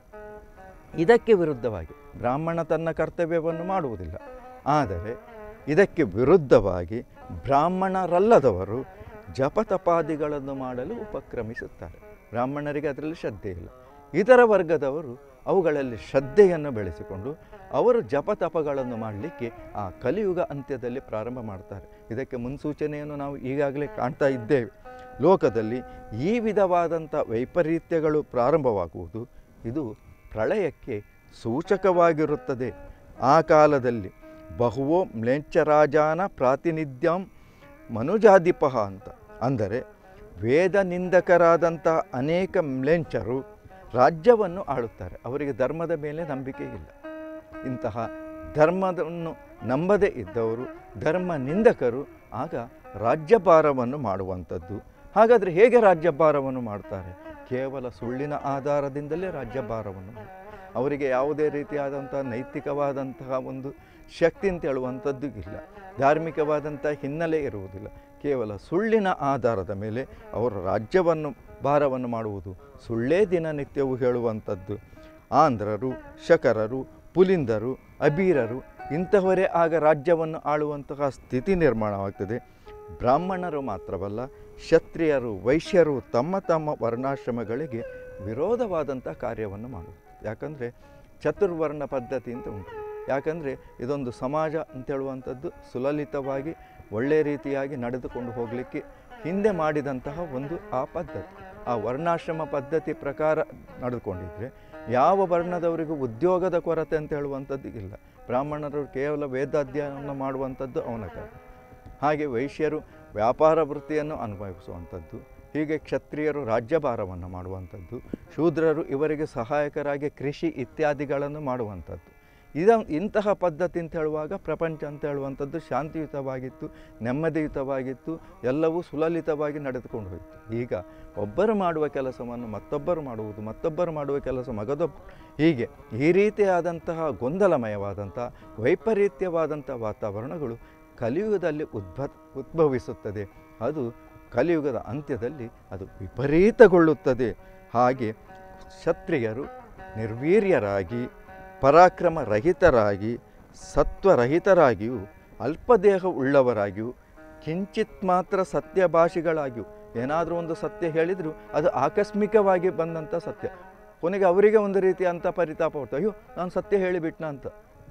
ಇದಕ್ಕೆ ವಿರುದ್ಧವಾಗಿ ಬ್ರಾಹ್ಮಣ ತನ್ನ ಕರ್ತವ್ಯವನ್ನು ಮಾಡುವುದಿಲ್ಲ ಆದರೆ ಇದಕ್ಕೆ ವಿರುದ್ಧವಾಗಿ ಬ್ರಾಹ್ಮಣರಲ್ಲದವರು ಜಪತಪಾದಿಗಳನ್ನು ಮಾಡಲು ಉಪಕ್ರಮಿಸುತ್ತಾರೆ ಬ್ರಾಹ್ಮಣರಿಗೆ ಅದರಲ್ಲಿ ಶ್ರದ್ಧೆ ಇಲ್ಲ ಇತರ ವರ್ಗದವರು ಅವುಗಳಲ್ಲಿ ಶ್ರದ್ಧೆಯನ್ನು ಬೆಳೆಸಿಕೊಂಡು ಅವರು ಜಪತಪಗಳನ್ನು ಮಾಡಲಿಕ್ಕೆ ಆ ಕಲಿಯುಗ ಅಂತ್ಯದಲ್ಲಿ ಪ್ರಾರಂಭ ಮಾಡ್ತಾರೆ ಇದಕ್ಕೆ ಮುನ್ಸೂಚನೆಯನ್ನು ನಾವು ಈಗಾಗಲೇ ಕಾಣ್ತಾ ಇದ್ದೇವೆ ಲೋಕದಲ್ಲಿ ಈ ವಿಧವಾದಂಥ ವೈಪರೀತ್ಯಗಳು ಪ್ರಾರಂಭವಾಗುವುದು ಇದು ಪ್ರಳಯಕ್ಕೆ ಸೂಚಕವಾಗಿರುತ್ತದೆ ಆ ಕಾಲದಲ್ಲಿ ಬಹುವೋ ಮ್ಲೇಚ್ಛರಾಜಾನ ಪ್ರಾತಿನಿಧ್ಯಂ ಮನುಜಾಧಿಪಃ ಅಂತ ಅಂದರೆ ವೇದ ನಿಂದಕರಾದಂಥ ಅನೇಕ ಮ್ಲೇಂಚರು ರಾಜ್ಯವನ್ನು ಆಳುತ್ತಾರೆ ಅವರಿಗೆ ಧರ್ಮದ ಮೇಲೆ ನಂಬಿಕೆ ಇಲ್ಲ ಇಂತಹ ಧರ್ಮವನ್ನು ನಂಬದೇ ಇದ್ದವರು ಧರ್ಮ ನಿಂದಕರು ಆಗ ರಾಜ್ಯಭಾರವನ್ನು ಮಾಡುವಂಥದ್ದು ಹಾಗಾದರೆ ಹೇಗೆ ರಾಜ್ಯಭಾರವನ್ನು ಮಾಡ್ತಾರೆ ಕೇವಲ ಸುಳ್ಳಿನ ಆಧಾರದಿಂದಲೇ ರಾಜ್ಯಭಾರವನ್ನು ಮಾಡಿ ಅವರಿಗೆ ಯಾವುದೇ ರೀತಿಯಾದಂಥ ನೈತಿಕವಾದಂತಹ ಒಂದು ಶಕ್ತಿ ಅಂತ ಹೇಳುವಂಥದ್ದು ಇಲ್ಲ ಧಾರ್ಮಿಕವಾದಂಥ ಹಿನ್ನೆಲೆ ಇರುವುದಿಲ್ಲ ಕೇವಲ ಸುಳ್ಳಿನ ಆಧಾರದ ಮೇಲೆ ಅವರು ರಾಜ್ಯವನ್ನು ಭಾರವನ್ನು ಮಾಡುವುದು ಸುಳ್ಳೇ ದಿನನಿತ್ಯವೂ ಹೇಳುವಂಥದ್ದು ಆಂಧ್ರರು ಶಕರರು ಪುಲಿಂದರು ಅಬೀರರು ಇಂತಹವರೇ ಆಗ ರಾಜ್ಯವನ್ನು ಆಳುವಂತಹ ಸ್ಥಿತಿ ನಿರ್ಮಾಣವಾಗ್ತದೆ ಬ್ರಾಹ್ಮಣರು ಮಾತ್ರವಲ್ಲ ಕ್ಷತ್ರಿಯರು ವೈಶ್ಯರು ತಮ್ಮ ತಮ್ಮ ವರ್ಣಾಶ್ರಮಗಳಿಗೆ ವಿರೋಧವಾದಂಥ ಕಾರ್ಯವನ್ನು ಮಾಡುವುದು ಯಾಕಂದರೆ ಚತುರ್ವರ್ಣ ಪದ್ಧತಿ ಅಂತ ಉಂಟು ಯಾಕಂದರೆ ಇದೊಂದು ಸಮಾಜ ಅಂತ ಹೇಳುವಂಥದ್ದು ಸುಲಲಿತವಾಗಿ ಒಳ್ಳೆಯ ರೀತಿಯಾಗಿ ನಡೆದುಕೊಂಡು ಹೋಗಲಿಕ್ಕೆ ಹಿಂದೆ ಮಾಡಿದಂತಹ ಒಂದು ಆ ಪದ್ಧತಿ ಆ ವರ್ಣಾಶ್ರಮ ಪದ್ಧತಿ ಪ್ರಕಾರ ನಡೆದುಕೊಂಡಿದ್ರೆ ಯಾವ ವರ್ಣದವರಿಗೂ ಉದ್ಯೋಗದ ಕೊರತೆ ಅಂತ ಹೇಳುವಂಥದ್ದು ಇಲ್ಲ ಬ್ರಾಹ್ಮಣರು ಕೇವಲ ವೇದಾಧ್ಯಯನ ಮಾಡುವಂಥದ್ದು ಅವನ ಕಾರ್ಯ ಹಾಗೆ ವೈಶ್ಯರು ವ್ಯಾಪಾರ ವೃತ್ತಿಯನ್ನು ಅನುಭವಿಸುವಂಥದ್ದು ಹೀಗೆ ಕ್ಷತ್ರಿಯರು ರಾಜ್ಯಭಾರವನ್ನು ಮಾಡುವಂಥದ್ದು ಶೂದ್ರರು ಇವರಿಗೆ ಸಹಾಯಕರಾಗಿ ಕೃಷಿ ಇತ್ಯಾದಿಗಳನ್ನು ಮಾಡುವಂಥದ್ದು ಇದ ಇಂತಹ ಪದ್ಧತಿ ಅಂತ ಹೇಳುವಾಗ ಪ್ರಪಂಚ ಅಂತ ಹೇಳುವಂಥದ್ದು ಶಾಂತಿಯುತವಾಗಿತ್ತು ನೆಮ್ಮದಿಯುತವಾಗಿತ್ತು ಎಲ್ಲವೂ ಸುಲಲಿತವಾಗಿ ನಡೆದುಕೊಂಡು ಹೋಯಿತು ಈಗ ಒಬ್ಬರು ಮಾಡುವ ಕೆಲಸವನ್ನು ಮತ್ತೊಬ್ಬರು ಮಾಡುವುದು ಮತ್ತೊಬ್ಬರು ಮಾಡುವ ಕೆಲಸ ಮಗದೊಬ್ಬ ಹೀಗೆ ಈ ರೀತಿಯಾದಂತಹ ಗೊಂದಲಮಯವಾದಂಥ ವೈಪರೀತ್ಯವಾದಂಥ ವಾತಾವರಣಗಳು ಕಲಿಯುಗದಲ್ಲಿ ಉದ್ಭ ಉದ್ಭವಿಸುತ್ತದೆ ಅದು ಕಲಿಯುಗದ ಅಂತ್ಯದಲ್ಲಿ ಅದು ವಿಪರೀತಗೊಳ್ಳುತ್ತದೆ ಹಾಗೆ ಕ್ಷತ್ರಿಯರು ನಿರ್ವೀರ್ಯರಾಗಿ ಪರಾಕ್ರಮ ರಹಿತರಾಗಿ ಸತ್ವರಹಿತರಾಗಿಯೂ ಅಲ್ಪದೇಹ ಉಳ್ಳವರಾಗಿಯೂ ಕಿಂಚಿತ್ ಮಾತ್ರ ಸತ್ಯಭಾಷಿಗಳಾಗಿಯೂ ಏನಾದರೂ ಒಂದು ಸತ್ಯ ಹೇಳಿದರೂ ಅದು ಆಕಸ್ಮಿಕವಾಗಿ ಬಂದಂಥ ಸತ್ಯ ಕೊನೆಗೆ ಅವರಿಗೆ ಒಂದು ರೀತಿಯಂಥ ಪರಿತಾಪ ಹೊಟ್ಟು ಅಯ್ಯೋ ನಾನು ಸತ್ಯ ಹೇಳಿಬಿಟ್ನ ಅಂತ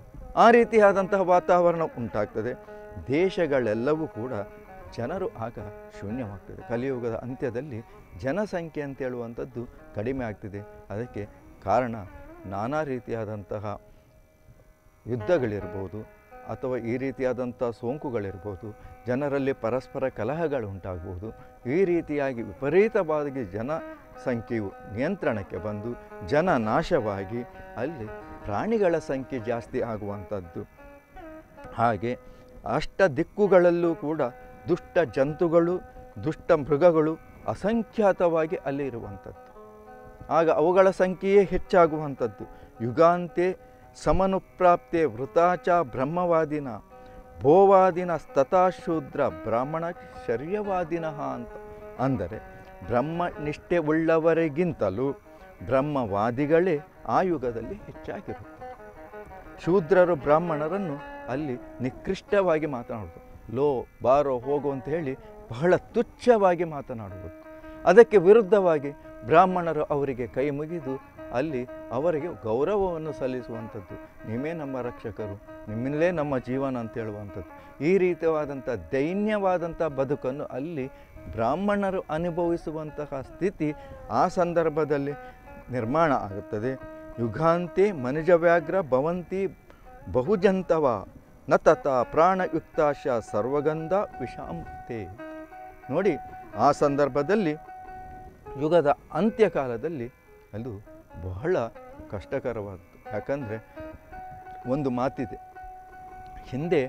ಆ ರೀತಿಯಾದಂತಹ ವಾತಾವರಣ ಉಂಟಾಗ್ತದೆ ದೇಶಗಳೆಲ್ಲವೂ ಕೂಡ ಜನರು ಆಗ ಶೂನ್ಯವಾಗ್ತದೆ ಕಲಿಯುಗದ ಅಂತ್ಯದಲ್ಲಿ ಜನಸಂಖ್ಯೆ ಅಂತ ಹೇಳುವಂಥದ್ದು ಕಡಿಮೆ ಆಗ್ತಿದೆ ಅದಕ್ಕೆ ಕಾರಣ ನಾನಾ ರೀತಿಯಾದಂತಹ ಯುದ್ಧಗಳಿರ್ಬೋದು ಅಥವಾ ಈ ರೀತಿಯಾದಂಥ ಸೋಂಕುಗಳಿರ್ಬೋದು ಜನರಲ್ಲಿ ಪರಸ್ಪರ ಕಲಹಗಳು ಉಂಟಾಗ್ಬೋದು ಈ ರೀತಿಯಾಗಿ ವಿಪರೀತವಾಗಿ ಜನಸಂಖ್ಯೆಯು ನಿಯಂತ್ರಣಕ್ಕೆ ಬಂದು ಜನ ನಾಶವಾಗಿ ಅಲ್ಲಿ ಪ್ರಾಣಿಗಳ ಸಂಖ್ಯೆ ಜಾಸ್ತಿ ಆಗುವಂಥದ್ದು ಹಾಗೆ ಅಷ್ಟ ದಿಕ್ಕುಗಳಲ್ಲೂ ಕೂಡ ದುಷ್ಟ ಜಂತುಗಳು ದುಷ್ಟ ಮೃಗಗಳು ಅಸಂಖ್ಯಾತವಾಗಿ ಅಲ್ಲಿ ಇರುವಂಥದ್ದು ಆಗ ಅವುಗಳ ಸಂಖ್ಯೆಯೇ ಹೆಚ್ಚಾಗುವಂಥದ್ದು ಯುಗಾಂತೆ ಸಮನುಪ್ರಾಪ್ತೆ ವೃತಾಚ ಬ್ರಹ್ಮವಾದಿನ ಭೋವಾದಿನ ಸ್ತತಾಶೂದ್ರ ಬ್ರಾಹ್ಮಣ ಶರ್ಯವಾದಿನಃ ಅಂತ ಅಂದರೆ ಬ್ರಹ್ಮ ನಿಷ್ಠೆ ಉಳ್ಳವರಿಗಿಂತಲೂ ಬ್ರಹ್ಮವಾದಿಗಳೇ ಆ ಯುಗದಲ್ಲಿ ಹೆಚ್ಚಾಗಿರುತ್ತದೆ ಶೂದ್ರರು ಬ್ರಾಹ್ಮಣರನ್ನು ಅಲ್ಲಿ ನಿಕೃಷ್ಟವಾಗಿ ಮಾತನಾಡುವುದು ಲೋ ಬಾರೋ ಹೋಗು ಅಂತ ಹೇಳಿ ಬಹಳ ತುಚ್ಛವಾಗಿ ಮಾತನಾಡುವುದು ಅದಕ್ಕೆ ವಿರುದ್ಧವಾಗಿ ಬ್ರಾಹ್ಮಣರು ಅವರಿಗೆ ಕೈ ಮುಗಿದು ಅಲ್ಲಿ ಅವರಿಗೆ ಗೌರವವನ್ನು ಸಲ್ಲಿಸುವಂಥದ್ದು ನಿಮ್ಮೇ ನಮ್ಮ ರಕ್ಷಕರು ನಿಮ್ಮಲ್ಲೇ ನಮ್ಮ ಜೀವನ ಅಂತ ಹೇಳುವಂಥದ್ದು ಈ ರೀತಿಯಾದಂಥ ದೈನ್ಯವಾದಂಥ ಬದುಕನ್ನು ಅಲ್ಲಿ ಬ್ರಾಹ್ಮಣರು ಅನುಭವಿಸುವಂತಹ ಸ್ಥಿತಿ ಆ ಸಂದರ್ಭದಲ್ಲಿ ನಿರ್ಮಾಣ ಆಗುತ್ತದೆ ಯುಗಾಂತೆ ಮನುಜವ್ಯಾಘ್ರ ಭವಂತಿ ಬಹುಜಂತವ ನ ತತ ಪ್ರಾಣಯುಕ್ತಾಶ ಸರ್ವಗಂಧ ವಿಷಾಂತೆ ನೋಡಿ ಆ ಸಂದರ್ಭದಲ್ಲಿ ಯುಗದ ಅಂತ್ಯಕಾಲದಲ್ಲಿ ಅದು ಬಹಳ ಕಷ್ಟಕರವಾದದ್ದು ಯಾಕಂದರೆ ಒಂದು ಮಾತಿದೆ ಹಿಂದೆ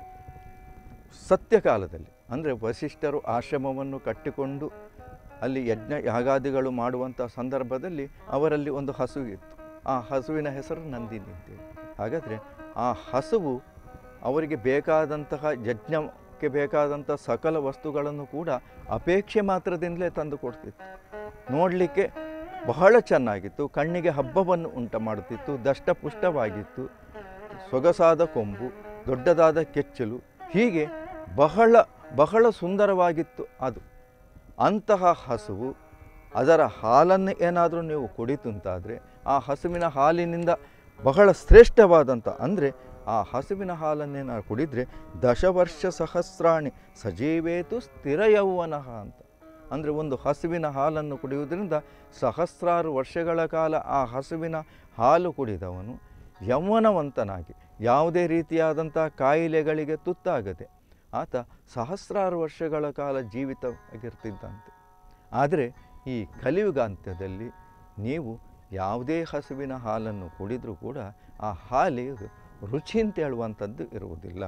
ಸತ್ಯಕಾಲದಲ್ಲಿ ಅಂದರೆ ವಸಿಷ್ಠರು ಆಶ್ರಮವನ್ನು ಕಟ್ಟಿಕೊಂಡು ಅಲ್ಲಿ ಯಜ್ಞ ಯಾಗಾದಿಗಳು ಮಾಡುವಂಥ ಸಂದರ್ಭದಲ್ಲಿ ಅವರಲ್ಲಿ ಒಂದು ಹಸು ಇತ್ತು ಆ ಹಸುವಿನ ಹೆಸರು ನಂದಿನಿ ಅಂತೇಳಿ ಹಾಗಾದರೆ ಆ ಹಸುವು ಅವರಿಗೆ ಬೇಕಾದಂತಹ ಯಜ್ಞಕ್ಕೆ ಬೇಕಾದಂಥ ಸಕಲ ವಸ್ತುಗಳನ್ನು ಕೂಡ ಅಪೇಕ್ಷೆ ಮಾತ್ರದಿಂದಲೇ ತಂದು ಕೊಡ್ತಿತ್ತು ನೋಡಲಿಕ್ಕೆ ಬಹಳ ಚೆನ್ನಾಗಿತ್ತು ಕಣ್ಣಿಗೆ ಹಬ್ಬವನ್ನು ಉಂಟು ಮಾಡುತ್ತಿತ್ತು ದಷ್ಟಪುಷ್ಟವಾಗಿತ್ತು ಸೊಗಸಾದ ಕೊಂಬು ದೊಡ್ಡದಾದ ಕೆಚ್ಚಲು ಹೀಗೆ ಬಹಳ ಬಹಳ ಸುಂದರವಾಗಿತ್ತು ಅದು ಅಂತಹ ಹಸುವು ಅದರ ಹಾಲನ್ನು ಏನಾದರೂ ನೀವು ಕುಡಿತುಂತಾದರೆ ಆ ಹಸುವಿನ ಹಾಲಿನಿಂದ ಬಹಳ ಶ್ರೇಷ್ಠವಾದಂಥ ಅಂದರೆ ಆ ಹಸುವಿನ ಹಾಲನ್ನೇನಾದ್ರು ಕುಡಿದರೆ ದಶವರ್ಷ ಸಹಸ್ರಾಣಿ ಸಜೀವೇತು ಸ್ಥಿರ ಯೌವನಃ ಅಂತ ಅಂದರೆ ಒಂದು ಹಸುವಿನ ಹಾಲನ್ನು ಕುಡಿಯುವುದರಿಂದ ಸಹಸ್ರಾರು ವರ್ಷಗಳ ಕಾಲ ಆ ಹಸುವಿನ ಹಾಲು ಕುಡಿದವನು ಯೌವನವಂತನಾಗಿ ಯಾವುದೇ ರೀತಿಯಾದಂಥ ಕಾಯಿಲೆಗಳಿಗೆ ತುತ್ತಾಗದೆ ಆತ ಸಹಸ್ರಾರು ವರ್ಷಗಳ ಕಾಲ ಜೀವಿತವಾಗಿರ್ತಿದ್ದಂತೆ ಆದರೆ ಈ ಕಲಿಯುಗಾಂತ್ಯದಲ್ಲಿ ನೀವು ಯಾವುದೇ ಹಸುವಿನ ಹಾಲನ್ನು ಕುಡಿದರೂ ಕೂಡ ಆ ಹಾಲಿಗೆ ರುಚಿ ಅಂತ ಹೇಳುವಂಥದ್ದು ಇರುವುದಿಲ್ಲ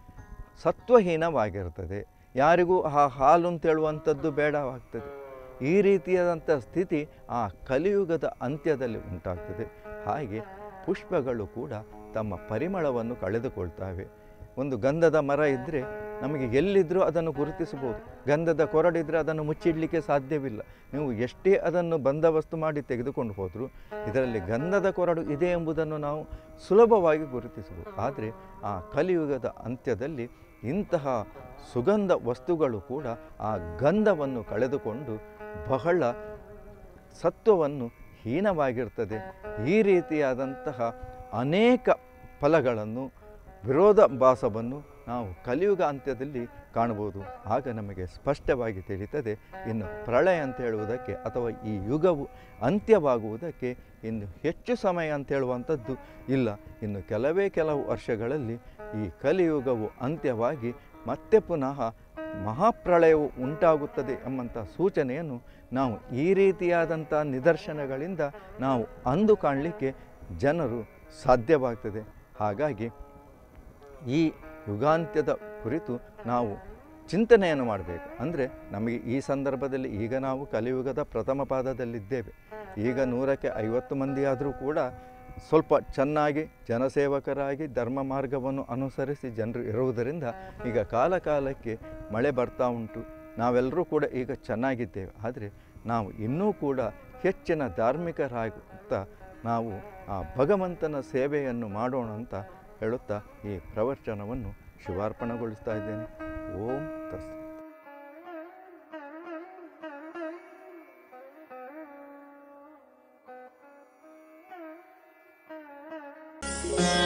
ಸತ್ವಹೀನವಾಗಿರ್ತದೆ ಯಾರಿಗೂ ಆ ಹಾಲು ಅಂತ ಹೇಳುವಂಥದ್ದು ಬೇಡವಾಗ್ತದೆ ಈ ರೀತಿಯಾದಂಥ ಸ್ಥಿತಿ ಆ ಕಲಿಯುಗದ ಅಂತ್ಯದಲ್ಲಿ ಉಂಟಾಗ್ತದೆ ಹಾಗೆ ಪುಷ್ಪಗಳು ಕೂಡ ತಮ್ಮ ಪರಿಮಳವನ್ನು ಕಳೆದುಕೊಳ್ತವೆ ಒಂದು ಗಂಧದ ಮರ ಇದ್ದರೆ ನಮಗೆ ಎಲ್ಲಿದ್ದರೂ ಅದನ್ನು ಗುರುತಿಸಬಹುದು ಗಂಧದ ಕೊರಡಿದ್ರೆ ಅದನ್ನು ಮುಚ್ಚಿಡಲಿಕ್ಕೆ ಸಾಧ್ಯವಿಲ್ಲ ನೀವು ಎಷ್ಟೇ ಅದನ್ನು ಬಂದೋಬಸ್ತು ಮಾಡಿ ತೆಗೆದುಕೊಂಡು ಹೋದರೂ ಇದರಲ್ಲಿ ಗಂಧದ ಕೊರಡು ಇದೆ ಎಂಬುದನ್ನು ನಾವು ಸುಲಭವಾಗಿ ಗುರುತಿಸಬಹುದು ಆದರೆ ಆ ಕಲಿಯುಗದ ಅಂತ್ಯದಲ್ಲಿ ಇಂತಹ ಸುಗಂಧ ವಸ್ತುಗಳು ಕೂಡ ಆ ಗಂಧವನ್ನು ಕಳೆದುಕೊಂಡು ಬಹಳ ಸತ್ವವನ್ನು ಹೀನವಾಗಿರ್ತದೆ ಈ ರೀತಿಯಾದಂತಹ ಅನೇಕ ಫಲಗಳನ್ನು ವಿರೋಧಾಭಾಸವನ್ನು ನಾವು ಕಲಿಯುಗ ಅಂತ್ಯದಲ್ಲಿ ಕಾಣಬಹುದು ಆಗ ನಮಗೆ ಸ್ಪಷ್ಟವಾಗಿ ತಿಳಿತದೆ ಇನ್ನು ಪ್ರಳಯ ಅಂತ ಹೇಳುವುದಕ್ಕೆ ಅಥವಾ ಈ ಯುಗವು ಅಂತ್ಯವಾಗುವುದಕ್ಕೆ ಇನ್ನು ಹೆಚ್ಚು ಸಮಯ ಅಂತ ಹೇಳುವಂಥದ್ದು ಇಲ್ಲ ಇನ್ನು ಕೆಲವೇ ಕೆಲವು ವರ್ಷಗಳಲ್ಲಿ ಈ ಕಲಿಯುಗವು ಅಂತ್ಯವಾಗಿ ಮತ್ತೆ ಪುನಃ ಮಹಾಪ್ರಳಯವು ಉಂಟಾಗುತ್ತದೆ ಎಂಬಂಥ ಸೂಚನೆಯನ್ನು ನಾವು ಈ ರೀತಿಯಾದಂಥ ನಿದರ್ಶನಗಳಿಂದ ನಾವು ಅಂದು ಕಾಣಲಿಕ್ಕೆ ಜನರು ಸಾಧ್ಯವಾಗ್ತದೆ ಹಾಗಾಗಿ ಈ ಯುಗಾಂತ್ಯದ ಕುರಿತು ನಾವು ಚಿಂತನೆಯನ್ನು ಮಾಡಬೇಕು ಅಂದರೆ ನಮಗೆ ಈ ಸಂದರ್ಭದಲ್ಲಿ ಈಗ ನಾವು ಕಲಿಯುಗದ ಪ್ರಥಮ ಪಾದದಲ್ಲಿದ್ದೇವೆ ಈಗ ನೂರಕ್ಕೆ ಐವತ್ತು ಮಂದಿ ಆದರೂ ಕೂಡ ಸ್ವಲ್ಪ ಚೆನ್ನಾಗಿ ಜನಸೇವಕರಾಗಿ ಧರ್ಮ ಮಾರ್ಗವನ್ನು ಅನುಸರಿಸಿ ಜನರು ಇರುವುದರಿಂದ ಈಗ ಕಾಲ ಕಾಲಕ್ಕೆ ಮಳೆ ಬರ್ತಾ ಉಂಟು ನಾವೆಲ್ಲರೂ ಕೂಡ ಈಗ ಚೆನ್ನಾಗಿದ್ದೇವೆ ಆದರೆ ನಾವು ಇನ್ನೂ ಕೂಡ ಹೆಚ್ಚಿನ ಧಾರ್ಮಿಕರಾಗುತ್ತಾ ನಾವು ಆ ಭಗವಂತನ ಸೇವೆಯನ್ನು ಮಾಡೋಣ ಅಂತ ಹೇಳುತ್ತಾ ಈ ಪ್ರವಚನವನ್ನು ಶಿವಾರ್ಪಣೆಗೊಳಿಸ್ತಾ ಇದ್ದೇನೆ ಓಂ ತಸ್ Thank